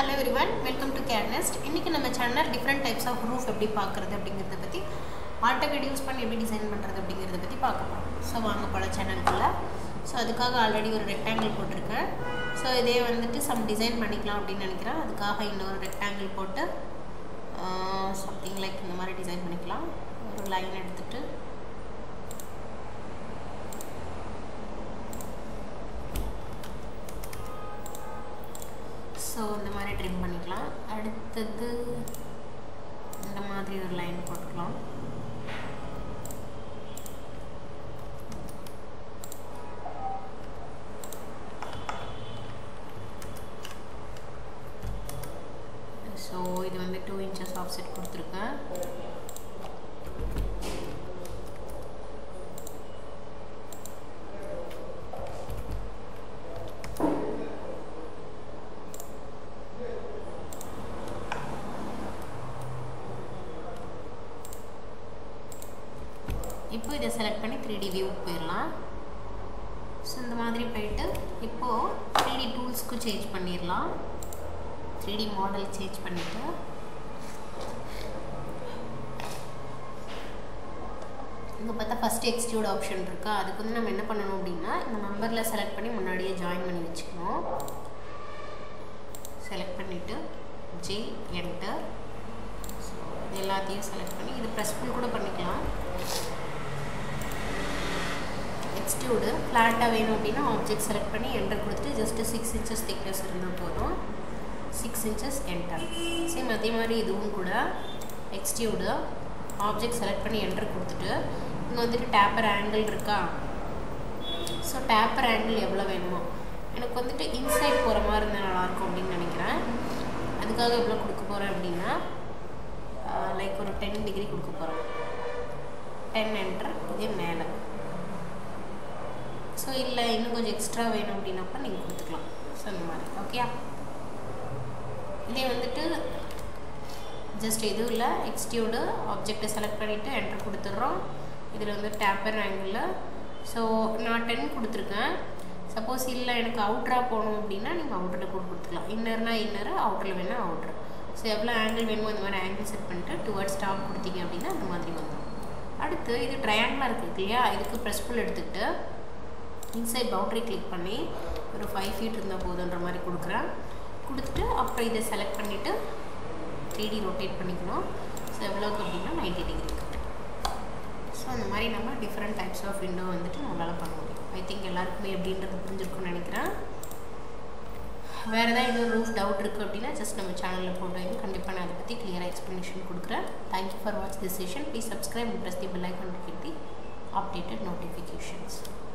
hello everyone welcome to கேர்னெஸ்ட் இன்றைக்கி நம்ம channel different types of roof எப்படி பார்க்குறது அப்படிங்கிறத பற்றி ஆட்டோகேட் யூஸ் பண்ணி எப்படி டிசைன் பண்ணுறது அப்படிங்கிறத பற்றி பார்க்க போகிறோம் ஸோ வாங்க போல சேனலுக்குள்ள ஸோ அதுக்காக ஆல்ரெடி ஒரு ரெக்டாங்கிள் போட்டிருக்கேன் ஸோ இதே வந்துட்டு சம் டிசைன் பண்ணிக்கலாம் அப்படின்னு நினைக்கிறேன் அதுக்காக இன்னொரு ரெக்டாங்கிள் போட்டு சம்திங் லைக் இந்த மாதிரி டிசைன் பண்ணிக்கலாம் ஒரு லைன் எடுத்துகிட்டு ஸோ இந்த மாதிரி ட்ரிம் பண்ணிக்கலாம் அடுத்தது இந்த மாதிரி ஒரு லைன் போட்டுக்கலாம் ஸோ இது வந்து டூ இன்ச்சஸ் ஆஃப்செட் கொடுத்துருக்கேன் இப்போ இதை செலக்ட் பண்ணி த்ரீ டி வியூ போயிடலாம் ஸோ இந்த மாதிரி போயிட்டு இப்போது த்ரீ டி டூல்ஸ்க்கு சேஞ்ச் பண்ணிடலாம் த்ரீ டி மாடல் சேஞ்ச் பண்ணிவிட்டு இங்கே பார்த்தா ஃபஸ்ட்டு எக்ஸ்டியூட் ஆப்ஷன் இருக்கா அதுக்கு வந்து நம்ம என்ன பண்ணணும் அப்படின்னா இந்த நம்பரில் செலக்ட் பண்ணி முன்னாடியே ஜாயின் பண்ணி வச்சுக்கணும் செலக்ட் பண்ணிவிட்டு ஜே என்டர் ஸோ இது எல்லாத்தையும் செலக்ட் பண்ணி இது ப்ரெஸ் பண்ணி கூட பண்ணிக்கலாம் எக்ஸ்டியூடு ஃப்ளாட்டாக வேணும் அப்படின்னா ஆப்ஜெக்ட் செலக்ட் பண்ணி என்டர் கொடுத்துட்டு ஜஸ்ட்டு சிக்ஸ் இன்ச்சஸ் திக்னஸ் இருந்தால் போதும் சிக்ஸ் இன்ச்சஸ் என்டர் சேம் அதே மாதிரி இதுவும் கூட எக்ஸ்டியூடு ஆப்ஜெக்ட் செலக்ட் பண்ணி என்டர் கொடுத்துட்டு இங்கே வந்துட்டு டேப்பர் ஆங்கிள் இருக்கா ஸோ டேப்பர் ஆங்கிள் எவ்வளோ வேணுமோ எனக்கு வந்துட்டு இன்சைட் போகிற மாதிரி இருந்தால் நல்லாயிருக்கும் அப்படின்னு நினைக்கிறேன் அதுக்காக எவ்வளோ கொடுக்க போகிறேன் அப்படின்னா லைக் ஒரு டென் டிகிரி கொடுக்க போகிறேன் டென் என்டர் இதே மேலே ஸோ இல்லை இன்னும் கொஞ்சம் எக்ஸ்ட்ரா வேணும் அப்படின்னப்ப நீங்கள் கொடுத்துக்கலாம் ஸோ அந்த மாதிரி ஓகே இதே வந்துட்டு ஜஸ்ட் எதுவும் இல்லை எக்ஸ்டியூடு ஆப்ஜெக்டை செலக்ட் பண்ணிவிட்டு என்டர் கொடுத்துட்றோம் இதில் வந்து டேப்பர் ஆங்கிளில் ஸோ நான் டென் கொடுத்துருக்கேன் சப்போஸ் இல்லை எனக்கு அவுட்ராக போகணும் அப்படின்னா நீங்கள் அவுட்டரில் கூட கொடுத்துக்கலாம் இன்னர்னா இன்னரு அவுட்டரில் வேணால் அவுட்ரு ஸோ எவ்வளோ ஆங்கிள் வேணுமோ இந்த மாதிரி ஆங்கிள் செட் பண்ணிட்டு டுவர்ட்ஸ் டாப் கொடுத்தீங்க அப்படின்னா அந்த மாதிரி வந்துடும் அடுத்து இது ட்ரையாங்கிளாக இருக்குது இல்லையா இதுக்கு ப்ரெஸ் புல் எடுத்துக்கிட்டு இன்சைட் பவுண்ட்ரி கிளிக் பண்ணி ஒரு ஃபைவ் ஃபீட் இருந்தால் போதுன்ற மாதிரி கொடுக்குறேன் கொடுத்துட்டு அப்புறம் இதை செலக்ட் பண்ணிவிட்டு த்ரீ டி ரொட்டேட் பண்ணிக்கணும் ஸோ எவ்வளோக்கு அப்படின்னா நைன்டி டிகிரிக்கு ஸோ அந்த மாதிரி நம்ம டிஃப்ரெண்ட் டைப்ஸ் ஆஃப் விண்டோ வந்துட்டு நம்மளால் பண்ண முடியும் ஐ திங்க் எல்லாருக்குமே எப்படின்றது புரிஞ்சிருக்கும்னு நினைக்கிறேன் வேறு ஏதாவது இன்னொரு ரூஃப் டவுட் இருக்குது அப்படின்னா ஜஸ்ட் நம்ம சேனலில் போட்டு வைங்க கண்டிப்பாக நான் அதை பற்றி கிளியராக எக்ஸ்ப்ளனேஷன் கொடுக்குறேன் thank you for watch this session please subscribe and press the bell icon to get the updated notifications